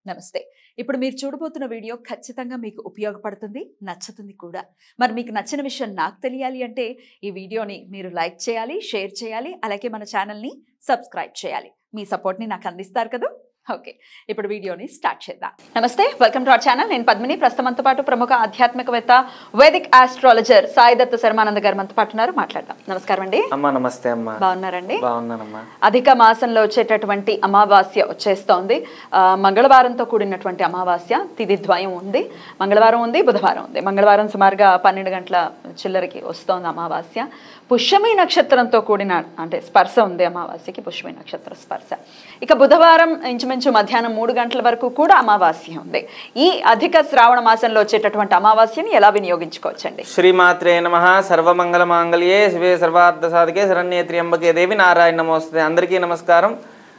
నమస్తే ఇప్పుడు మీరు చూడబోతున్న వీడియో ఖచ్చితంగా మీకు ఉపయోగపడుతుంది నచ్చుతుంది కూడా మరి మీకు నచ్చిన విషయం నాకు తెలియాలి అంటే ఈ వీడియోని మీరు లైక్ చేయాలి షేర్ చేయాలి అలాగే మన ఛానల్ని సబ్స్క్రైబ్ చేయాలి మీ సపోర్ట్ని నాకు అందిస్తారు కదా ఓకే ఇప్పుడు వీడియోని స్టార్ట్ చేద్దాం నమస్తే వెల్కమ్ టు అవర్ ఛానల్ నేను పద్మిని ప్రస్తుతం మనతో పాటు ప్రముఖ ఆధ్యాత్మికవేత్త వేదిక్ ఆస్ట్రాలజర్ సాయిదత్త శర్మానంద గారు మనతో పాటు ఉన్నారు మాట్లాడదాం నమస్కారం అండి అమ్మా నమస్తే అమ్మా బాగున్నారండి బాగున్నానమ్మా అధిక మాసంలో వచ్చేటటువంటి అమావాస్య వచ్చేస్తోంది ఆ, మంగళవారంతో కూడినటువంటి అమావాస్య తిథి ద్వయం ఉంది మంగళవారం ఉంది బుధవారం ఉంది మంగళవారం సుమారుగా పన్నెండు గంటల చిల్లరకి వస్తోంది అమావాస్య పుష్యమి నక్షత్రంతో కూడిన అంటే స్పర్శ ఉంది అమావాస్యకి పుష్యమి నక్షత్ర స్పర్శ ఇక బుధవారం ఇంచుమించు మధ్యాహ్నం మూడు గంటల వరకు కూడా అమావాస్య ఉంది ఈ అధిక శ్రావణ మాసంలో వచ్చేటటువంటి అమావాస్యని ఎలా వినియోగించుకోవచ్చండి శ్రీమాత్రే నమ సర్వమంగళ మాంగళ్యే శివే సర్వార్థ సాధకే శరణ్యే త్ర్యంబకే దేవి నారాయణ నమోస్తే అందరికీ నమస్కారం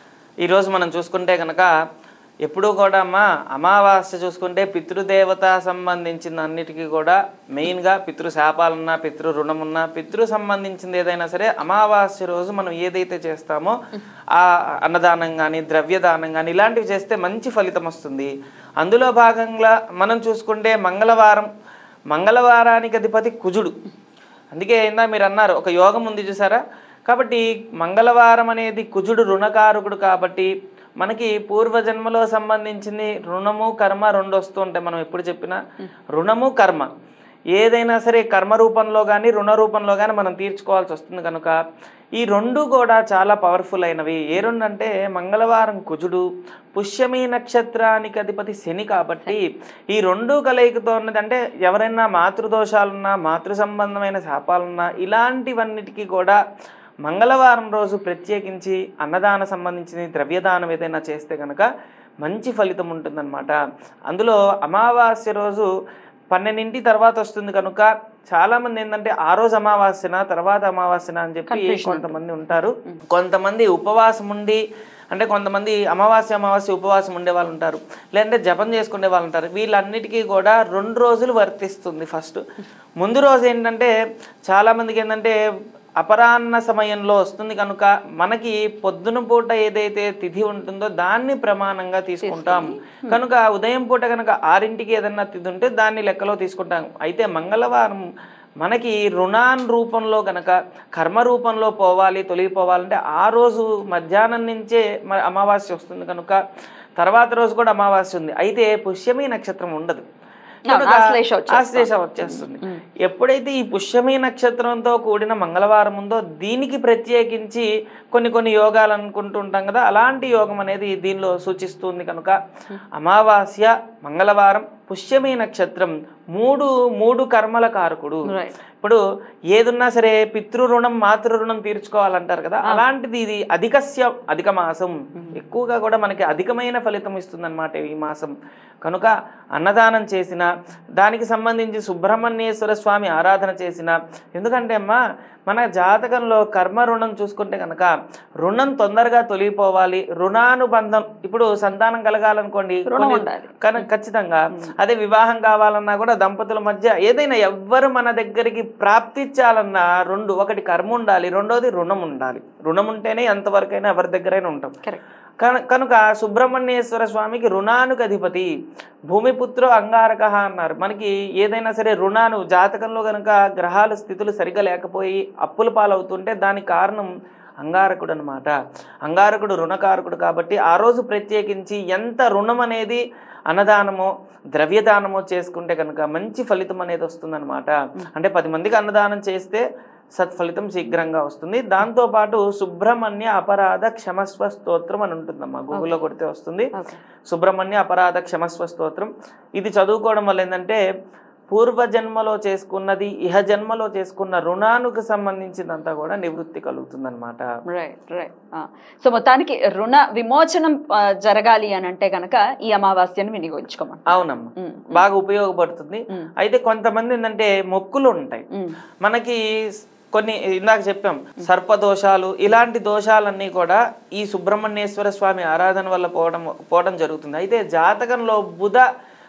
ఈరోజు మనం చూసుకుంటే కనుక ఎప్పుడూ కూడా అమ్మా అమావాస్య చూసుకుంటే పితృదేవత సంబంధించిన అన్నిటికీ కూడా మెయిన్గా పితృ శాపాలున్నా పితృ రుణమున్నా పితృ సంబంధించింది ఏదైనా సరే అమావాస్య రోజు మనం ఏదైతే చేస్తామో ఆ అన్నదానం కానీ ద్రవ్యదానం కానీ ఇలాంటివి చేస్తే మంచి ఫలితం వస్తుంది అందులో భాగంగా మనం చూసుకుంటే మంగళవారం మంగళవారానికి అధిపతి కుజుడు అందుకే ఏందా మీరు అన్నారు ఒక యోగం ఉంది చూసారా కాబట్టి మంగళవారం అనేది కుజుడు రుణకారకుడు కాబట్టి మనకి పూర్వజన్మలో సంబంధించింది రుణము కర్మ రెండు వస్తూ ఉంటాయి మనం ఎప్పుడు చెప్పినా రుణము కర్మ ఏదైనా సరే కర్మ రూపంలో కానీ రుణ రూపంలో కానీ మనం తీర్చుకోవాల్సి వస్తుంది కనుక ఈ రెండు కూడా చాలా పవర్ఫుల్ అయినవి ఏ రెండు అంటే మంగళవారం కుజుడు పుష్యమి నక్షత్రానికి అధిపతి శని కాబట్టి ఈ రెండు కలయికతో ఉన్నది అంటే ఎవరైనా మాతృదోషాలున్నా మాతృ సంబంధమైన శాపాలున్నా ఇలాంటివన్నిటికీ కూడా మంగళవారం రోజు ప్రత్యేకించి అన్నదాన సంబంధించిన ద్రవ్యదానం ఏదైనా చేస్తే కనుక మంచి ఫలితం ఉంటుందన్నమాట అందులో అమావాస్య రోజు పన్నెండింటి తర్వాత వస్తుంది కనుక చాలా మంది ఏంటంటే ఆ రోజు అమావాస్యన తర్వాత అమావాస్యన అని చెప్పి Confusion కొంతమంది ఉంటారు కొంతమంది ఉపవాసం ఉండి అంటే కొంతమంది అమావాస్య అమావాస్య ఉపవాసం ఉండే వాళ్ళు ఉంటారు లేదంటే జపం చేసుకునే వాళ్ళు ఉంటారు వీళ్ళన్నిటికీ కూడా రెండు రోజులు వర్తిస్తుంది ఫస్ట్ ముందు రోజు ఏంటంటే చాలా మందికి ఏంటంటే అపరాహ్న సమయంలో వస్తుంది కనుక మనకి పొద్దున పూట ఏదైతే తిథి ఉంటుందో దాన్ని ప్రమాణంగా తీసుకుంటాం కనుక ఉదయం పూట కనుక ఆరింటికి ఏదన్నా తిథి ఉంటే దాన్ని లెక్కలో తీసుకుంటాం అయితే మంగళవారం మనకి రుణాన్ రూపంలో గనక కర్మ రూపంలో పోవాలి తొలగిపోవాలంటే ఆ రోజు మధ్యాహ్నం నుంచే మన అమావాస్య వస్తుంది కనుక తర్వాత రోజు కూడా అమావాస్య ఉంది అయితే పుష్యమి నక్షత్రం ఉండదు కనుక ఆశ్లేష వచ్చేస్తుంది. ఆశ్లేష వచ్చేస్తుంది ఎప్పుడైతే ఈ పుష్యమి నక్షత్రంతో కూడిన మంగళవారం ఉందో దీనికి ప్రత్యేకించి కొన్ని కొన్ని యోగాలు అనుకుంటూ ఉంటాం కదా అలాంటి యోగం అనేది దీనిలో సూచిస్తుంది కనుక అమావాస్య మంగళవారం పుష్యమి నక్షత్రం మూడు మూడు కర్మల కారకుడు Right. ఇప్పుడు ఏదున్నా సరే పితృ రుణం మాతృ రుణం తీర్చుకోవాలంటారు కదా అలాంటిది ఇది అధికస్య అధిక మాసం ఎక్కువగా కూడా మనకి అధికమైన ఫలితం ఇస్తుందన్నమాట ఈ మాసం కనుక అన్నదానం చేసిన దానికి సంబంధించి సుబ్రహ్మణ్యేశ్వర స్వామి ఆరాధన చేసిన ఎందుకంటే అమ్మా మన జాతకంలో కర్మ రుణం చూసుకుంటే కనుక రుణం తొందరగా తొలగిపోవాలి రుణానుబంధం ఇప్పుడు సంతానం కలగాలనుకోండి రుణం కొన్ని- ఉండాలి. కన- ఖచ్చితంగా అదే వివాహం కావాలన్నా కూడా దంపతుల మధ్య ఏదైనా ఎవ్వరు మన దగ్గరికి ప్రాప్తించాలన్నా రెండు ఒకటి కర్మ ఉండాలి రెండోది రుణం ఉండాలి రుణం ఉంటేనే ఎంతవరకైనా ఎవరి దగ్గరైనా ఉంటాం కరెక్ట్ కను- కనుక సుబ్రహ్మణ్యేశ్వర స్వామికి రుణానికి అధిపతి భూమిపుత్రో అంగారక అన్నారు మనకి ఏదైనా సరే రుణాను జాతకంలో కనుక గ్రహాల స్థితులు సరిగా లేకపోయి అప్పుల పాలవుతుంటే దానికి కారణం అంగారకుడు అనమాట అంగారకుడు రుణకారకుడు కాబట్టి ఆ రోజు ప్రత్యేకించి ఎంత రుణం అనేది అన్నదానమో ద్రవ్యదానమో చేసుకుంటే కనుక మంచి ఫలితం అనేది వస్తుందన్నమాట అంటే పది మందికి అన్నదానం చేస్తే సత్ఫలితం శీఘ్రంగా వస్తుంది దాంతోపాటు సుబ్రహ్మణ్య అపరాధ క్షమస్వ స్తోత్రం అని ఉంటుందమ్మా గూగుల్లో కొడితే వస్తుంది ఓకే సుబ్రహ్మణ్య అపరాధ క్షమస్వ స్తోత్రం ఇది చదువుకోవడం వల్ల ఏంటంటే పూర్వ జన్మలో చేసుకున్నది ఇహ జన్మలో చేసుకున్న రుణానికి సంబంధించిందంతా కూడా నివృత్తి కలుగుతుందన్నమాట రైట్ రైట్ సో మొత్తానికి రుణ విమోచనం ఆ, జరగాలి అని అంటే గనక ఈ అమావాస్యను వినియోగించుకోమని అవునమ్మా ఉమ్, బాగా ఉపయోగపడుతుంది ఉమ్, అయితే కొంతమంది ఏంటంటే మొక్కులు ఉంటాయి ఉమ్, మనకి కొన్ని ఇందాక చెప్పాం సర్పదోషాలు ఇలాంటి దోషాలన్నీ కూడా ఈ సుబ్రహ్మణ్యేశ్వర స్వామి ఆరాధన వల్ల పోవడం పోవడం జరుగుతుంది అయితే జాతకంలో బుధ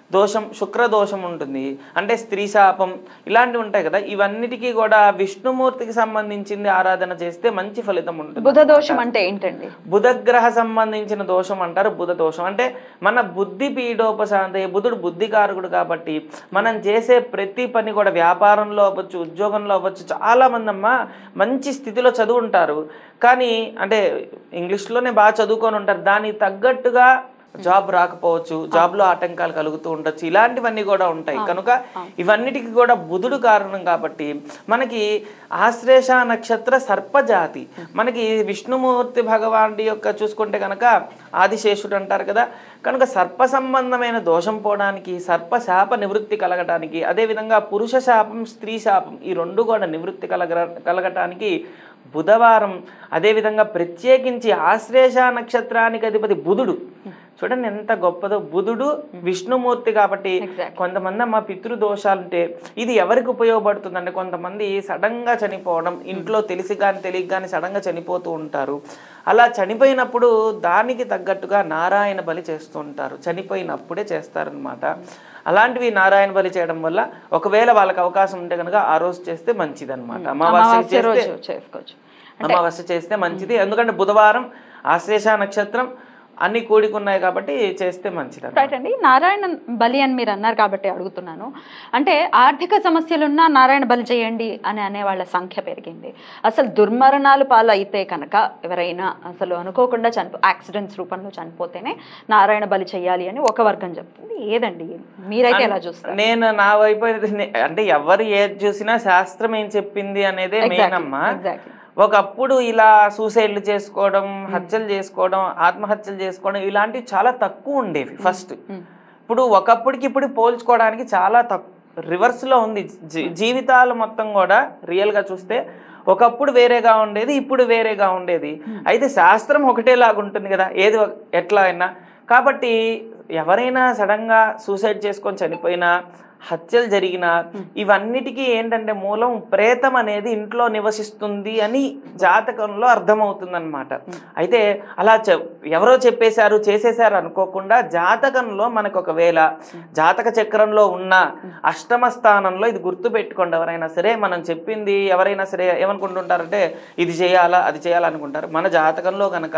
దోషం శుక్ర దోషం ఉంటుంది అంటే స్త్రీ శాపం ఇలాంటివి ఉంటాయి కదా ఇవన్నిటికీ కూడా విష్ణుమూర్తికి సంబంధించింది ఆరాధన చేస్తే మంచి ఫలితం ఉంటుంది బుధ దోషం అంటే ఏంటండి బుధగ్రహ సంబంధించిన దోషం అంటారు బుధ దోషం అంటే మన బుద్ధి పీడోపశాంతి బుధుడు బుద్ధికారకుడు కాబట్టి మనం చేసే ప్రతి పని కూడా వ్యాపారంలో అవ్వచ్చు ఉద్యోగంలో అవ్వచ్చు చాలా మంది అమ్మ మంచి స్థితిలో చదువుంటారు కానీ అంటే ఇంగ్లీష్లోనే బాగా చదువుకొని ఉంటారు దానికి తగ్గట్టుగా జాబ్ రాకపోవచ్చు జాబ్లో ఆటంకాలు కలుగుతూ ఉండొచ్చు ఇలాంటివన్నీ కూడా ఉంటాయి కనుక ఇవన్నిటికి కూడా బుధుడు కారణం కాబట్టి మనకి ఆశ్లేష నక్షత్ర సర్పజాతి మనకి విష్ణుమూర్తి భగవానుడి యొక్క చూసుకుంటే కనుక ఆదిశేషుడు అంటారు కదా కనుక సర్ప సంబంధమైన దోషం పోవడానికి సర్ప శాప నివృత్తి కలగటానికి అదేవిధంగా పురుష శాపం స్త్రీ శాపం ఈ రెండు కూడా నివృత్తి కలగ కలగటానికి బుధవారం అదేవిధంగా ప్రత్యేకించి ఆశ్లేష నక్షత్రానికి అధిపతి బుధుడు చూడండి ఎంత గొప్పదో బుధుడు విష్ణుమూర్తి కాబట్టి Exactly. కొంతమంది అమ్మ పితృదోషాలు ఉంటే ఇది ఎవరికి ఉపయోగపడుతుందంటే కొంతమంది సడన్ గా చనిపోవడం ఇంట్లో తెలిసి కానీ తెలియక కానీ సడన్ గా చనిపోతూ ఉంటారు అలా చనిపోయినప్పుడు దానికి తగ్గట్టుగా నారాయణ బలి చేస్తూ ఉంటారు చనిపోయినప్పుడే చేస్తారనమాట అలాంటివి నారాయణ బలి చేయడం వల్ల ఒకవేళ వాళ్ళకి అవకాశం ఉంటే కనుక ఆ రోజు చేస్తే మంచిది అనమాట అమావాస్య అమావాస్య చేస్తే రోజు చేసుకోవచ్చు అమావాస్య చేస్తే మంచిది ఎందుకంటే బుధవారం ఆశ్లేష నక్షత్రం అన్ని కూడుకున్నాయి కాబట్టి చేస్తే మంచిది రైట్ అండి నారాయణ బలి అని మీరు అన్నారు కాబట్టి అడుగుతున్నాను అంటే ఆర్థిక సమస్యలున్నా నారాయణ బలి చేయండి అని అనే వాళ్ళ సంఖ్య పెరిగింది అసలు దుర్మరణాలు పాలు అయితే కనుక ఎవరైనా అసలు అనుకోకుండా చనిపో యాక్సిడెంట్స్ రూపంలో చనిపోతేనే నారాయణ బలి చేయాలి అని ఒక వర్గం చెప్తుంది ఏదండి మీరైతే ఎలా చూస్తారు నేను నా వైపు అయితే నే- అంటే ఎవరు ఏది చూసినా శాస్త్రం ఏం చెప్పింది అనేదే మెయిన్ అమ్మా ఎగ్జాక్ట్లీ ఒకప్పుడు ఇలా సూసైడ్లు చేసుకోవడం హత్యలు చేసుకోవడం ఆత్మహత్యలు చేసుకోవడం ఇలాంటివి చాలా తక్కువ ఉండేవి ఫస్ట్ ఇప్పుడు ఒకప్పటికి ఇప్పుడు పోల్చుకోవడానికి చాలా తక్కువ రివర్స్లో ఉంది జీ- జీవితాలు మొత్తం కూడా రియల్గా చూస్తే ఒకప్పుడు వేరేగా ఉండేది ఇప్పుడు వేరేగా ఉండేది అయితే శాస్త్రం ఒకటేలాగా ఉంటుంది కదా ఏది ఒక- ఎట్లా అయినా కాబట్టి ఎవరైనా సడన్గా సూసైడ్ చేసుకొని చనిపోయినా హత్యలు జరిగినా ఇవన్నిటికీ ఏంటంటే మూలం ప్రేతం అనేది ఇంట్లో నివసిస్తుంది అని జాతకంలో అర్థమవుతుందన్నమాట అయితే అలా చె- ఎవరో చెప్పేశారు చేసేశారు అనుకోకుండా జాతకంలో మనకు ఒకవేళ జాతక చక్రంలో ఉన్న అష్టమ స్థానంలో ఇది గుర్తు పెట్టుకోండి ఎవరైనా సరే మనం చెప్పింది ఎవరైనా సరే ఏమనుకుంటుంటారంటే ఇది చేయాలా అది చేయాలా అనుకుంటారు మన జాతకంలో కనుక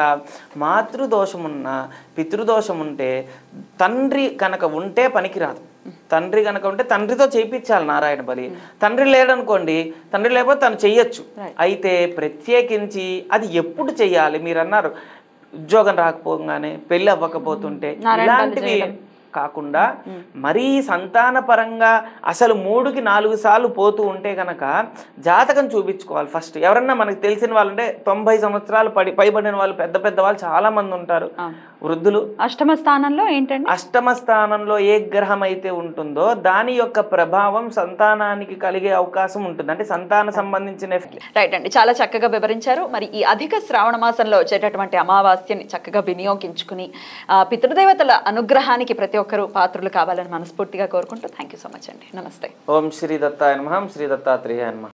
మాతృదోషం ఉన్న పితృదోషం ఉంటే తండ్రి కనుక ఉంటే పనికిరాదు తండ్రి కనుక ఉంటే తండ్రితో చేయించాలి నారాయణ బలి తండ్రి లేడనుకోండి తండ్రి లేకపోతే తను చెయ్యొచ్చు Right. అయితే ప్రత్యేకించి అది ఎప్పుడు చెయ్యాలి మీరు అన్నారు ఉద్యోగం రాకపోగానే పెళ్ళి అవ్వకపోతుంటే నారాయణ బలి ఇలాంటివి చేయడం. కాకుండా మరీ సంతాన పరంగా అసలు మూడుకి నాలుగు సార్లు పోతూ ఉంటే కనుక జాతకం చూపించుకోవాలి ఫస్ట్ ఎవరన్నా మనకు తెలిసిన వాళ్ళు అంటే తొంభై సంవత్సరాలు పడి పైబడిన వాళ్ళు పెద్ద పెద్ద వాళ్ళు చాలా మంది ఉంటారు అవును. వృద్ధులు అష్టమ స్థానంలో ఏంటండి అష్టమ స్థానంలో ఏ గ్రహం అయితే ఉంటుందో దాని యొక్క ప్రభావం సంతానానికి కలిగే అవకాశం ఉంటుంది అంటే సంతాన సంబంధించిన ఎఫెక్ట్ రైట్ అండి చాలా చక్కగా వివరించారు మరి ఈ అధిక శ్రావణ మాసంలో వచ్చేటటువంటి అమావాస్యని చక్కగా వినియోగించుకుని ఆ, పితృదేవతల అనుగ్రహానికి ప్రతి ఒక్కరూ పాత్రలు కావాలని మనస్ఫూర్తిగా కోరుకుంటూ థ్యాంక్ యూ సో మచ్ అండి నమస్తే ఓం శ్రీ దత్తాయ నమః శ్రీ దత్తాత్రేయాయ నమః